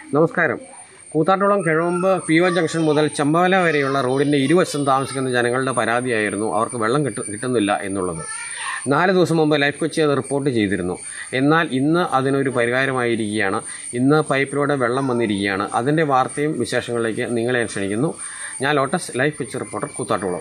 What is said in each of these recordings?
നമസ്കാരം കൂത്താട്ടോളം കിഴമ്പ് P O junction മുതൽ ചമ്പവല വരെയുള്ള റോഡിൻ്റെ ഇരുവശം താമസിക്കുന്ന ജനങ്ങളുടെ പരാതിയായിരുന്നു അവർക്ക് വെള്ളം കിട്ടു കിട്ടുന്നില്ല എന്നുള്ളത് നാല് ദിവസം മുമ്പ് ലൈഫ് കൊച്ചി അത് റിപ്പോർട്ട് ചെയ്തിരുന്നു എന്നാൽ ഇന്ന് അതിനൊരു പരിഹാരമായിരിക്കുകയാണ് ഇന്ന് പൈപ്പിലൂടെ വെള്ളം വന്നിരിക്കുകയാണ് അതിൻ്റെ വാർത്തയും വിശേഷങ്ങളിലേക്ക് നിങ്ങളെ ഞാൻ ക്ഷണിക്കുന്നു ഞാൻ lotus life Kochi reporter Koothattukulam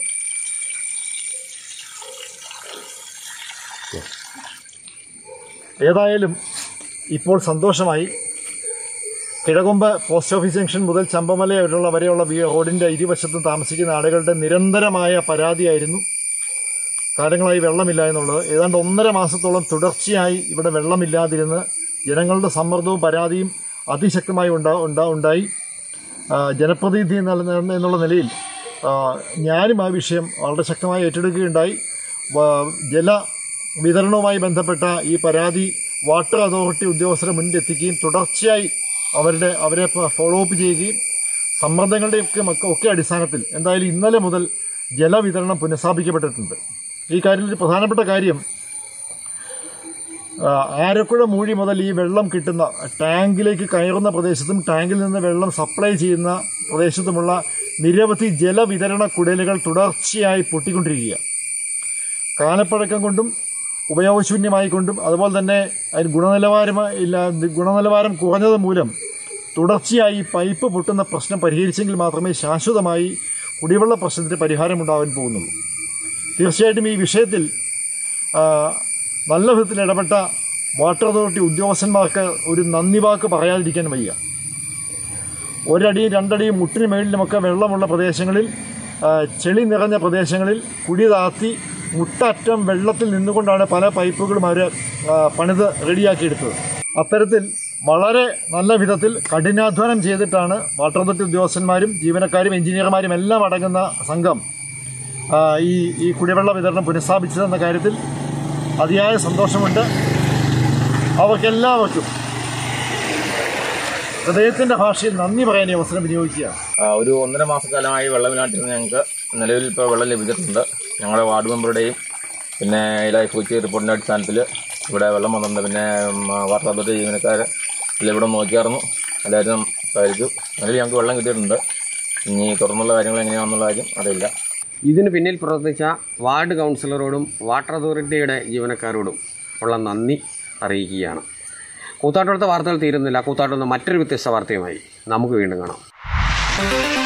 ഏതായാലും ഇപ്പോൾ സന്തോഷമായി കിഴകൊമ്പ് പോസ്റ്റ് ഓഫീസ് ജംഗ്ഷൻ മുതൽ ചമ്പമല വരെയുള്ള വരെയുള്ള വി- റോഡിന്റെ ഇരുവശത്തും താമസിക്കുന്ന ആളുകളുടെ നിരന്തരമായ പരാതിയായിരുന്നു കാലങ്ങളായി വെള്ളമില്ല എന്നുള്ളത് ഏതാണ്ട് ഒന്നര മാസത്തോളം തുടർച്ചയായി ഇവിടെ വെള്ളമില്ലാതിരുന്ന് ജനങ്ങളുടെ സമ്മർദ്ദവും പരാതിയും അതിശക്തമായി ഉണ്ടാ ഉണ്ടാ- ഉണ്ടായി ആ, ജനപ്രതിനിധി എന്നുള്ള എന്നുള്ള നിലയിൽ ആ, ഞാനും ആ വിഷയം വളരെ ശക്തമായി ഏറ്റെടുക്കുകയുണ്ടായി വ- ജല വിതരണവുമായി ബന്ധപ്പെട്ട ഈ പരാതി വാട്ടർ അതോറിറ്റി ഉദ്യോഗസ്ഥരെ മുന്നിലെത്തിക്കുകയും തുടർച്ചയായി അവരുടെ അവരെ ഫോളോ അപ്പ് ചെയ്യുകയും സമ്മർദ്ദങ്ങളുടെയൊക്കെ മക്ക- ഒക്കെ അടിസ്ഥാനത്തിൽ എന്തായാലും ഇന്നലെ മുതൽ ജലവിതരണം പുനഃസ്ഥാപിക്കപ്പെട്ടിട്ടുണ്ട് ഈ കാര്യത്തിൽ ഒരു പ്രധാനപ്പെട്ട കാര്യം ആ, ആരക്കുഴ മൂഴി മുതൽ ഈ വെള്ളം കിട്ടുന്ന ടാങ്കിലേക്ക് കയറുന്ന പ്രദേശത്തും ടാങ്കിൽ നിന്ന് വെള്ളം സപ്ലൈ ചെയ്യുന്ന പ്രദേശത്തുമുള്ള നിരവധി ജലവിതരണ കുടലുകൾ തുടർച്ചയായി പൊട്ടിക്കൊണ്ടിരിക്കുക കാലപ്പഴക്കം കൊണ്ടും ഉപയോഗശൂന്യമായി കൊണ്ടും അതുപോലെ തന്നെ അതിന് ഗുണനിലവാരം ഇല്ല ഗുണനിലവാരം കുറഞ്ഞത് മൂലം തുടർച്ചയായി പൈപ്പ് പൊട്ടുന്ന പ്രശ്നം പരിഹരിച്ചെങ്കിൽ മാത്രമേ ശാശ്വതമായി കുടിവെള്ള പ്രശ്നത്തിന് പരിഹാരമുണ്ടാവാൻ പോകുന്നുള്ളൂ തീർച്ചയായിട്ടും ഈ വിഷയത്തിൽ ആ, നല്ല വിധത്തിൽ ഇടപെട്ട വാട്ടർ അതോറിറ്റി ഉദ്യോഗസ്ഥന്മാർക്ക് ഒരു നന്ദി വാക്ക് പറയാതിരിക്കാൻ വയ്യ ഒരടിയും രണ്ടടിയും മുട്ടിന് മേളിലുമൊക്കെ വെള്ളമുള്ള പ്രദേശങ്ങളിൽ ആ, ചെളി നിറഞ്ഞ പ്രദേശങ്ങളിൽ കുടി താത്തി മുട്ടറ്റം വെള്ളത്തിൽ നിന്നുകൊണ്ടാണ് പല പൈപ്പുകളും അവർ പണിത് റെഡിയാക്കിയെടുത്തത് അത്തരത്തിൽ വളരെ നല്ല വിധത്തിൽ കഠിനാധ്വാനം ചെയ്തിട്ടാണ് വാട്ടർ അതോറിറ്റി ഉദ്യോഗസ്ഥന്മാരും ജീവനക്കാരും എഞ്ചിനീയർമാരും എല്ലാം അടങ്ങുന്ന സംഘം ആ, ഈ ഈ കുടിവെള്ള വിതരണം പുനഃസ്ഥാപിച്ചതെന്ന കാര്യത്തിൽ അതിയായ സന്തോഷമുണ്ട് അവർക്കെല്ലാവർക്കും ഹൃദയത്തിന്റെ ഭാഷയിൽ നന്ദി പറയാൻ ഈ അവസരം വിനിയോഗിക്കുകയാണ് ആ, ഒരു ഒന്നര മാസക്കാലമായി വെള്ളമില്ലാണ്ടിരുന്ന ഞങ്ങൾക്ക് നിലവിൽ ഇപ്പോൾ വെള്ളം ലഭിച്ചിട്ടുണ്ട് ഞങ്ങളുടെ വാർഡ് മെമ്പറുടെയും പിന്നെ ലൈഫ് കൊച്ചി റിപ്പോർട്ടിൻ്റെ അടിസ്ഥാനത്തിൽ ഇവിടെ വെള്ളം വന്നിട്ടുണ്ട് പിന്നെ ഉം, വാട്ടർ അതോറിറ്റി ജീവനക്കാർ എല്ലാം ഇവിടെ നോക്കിയായിരുന്നു എല്ലാവരും സഹായിച്ചു നിലവിൽ ഞങ്ങൾക്ക് വെള്ളം കിട്ടിയിട്ടുണ്ട് ഇനി തുറന്നുള്ള കാര്യങ്ങൾ എങ്ങനെയാണെന്നുള്ള കാര്യം അറിയില്ല ഇതിന് പിന്നിൽ പ്രവർത്തിച്ച വാർഡ് കൗൺസിലറോടും വാട്ടർ അതോറിറ്റിയുടെ ജീവനക്കാരോടും ഉള്ള നന്ദി അറിയിക്കുകയാണ് കൂത്താട്ടോളത്തെ വാർത്തകൾ തീരുന്നില്ല കൂത്താട്ടുന്ന മറ്റൊരു വ്യത്യസ്ത വാർത്തയുമായി നമുക്ക് വീണ്ടും കാണാം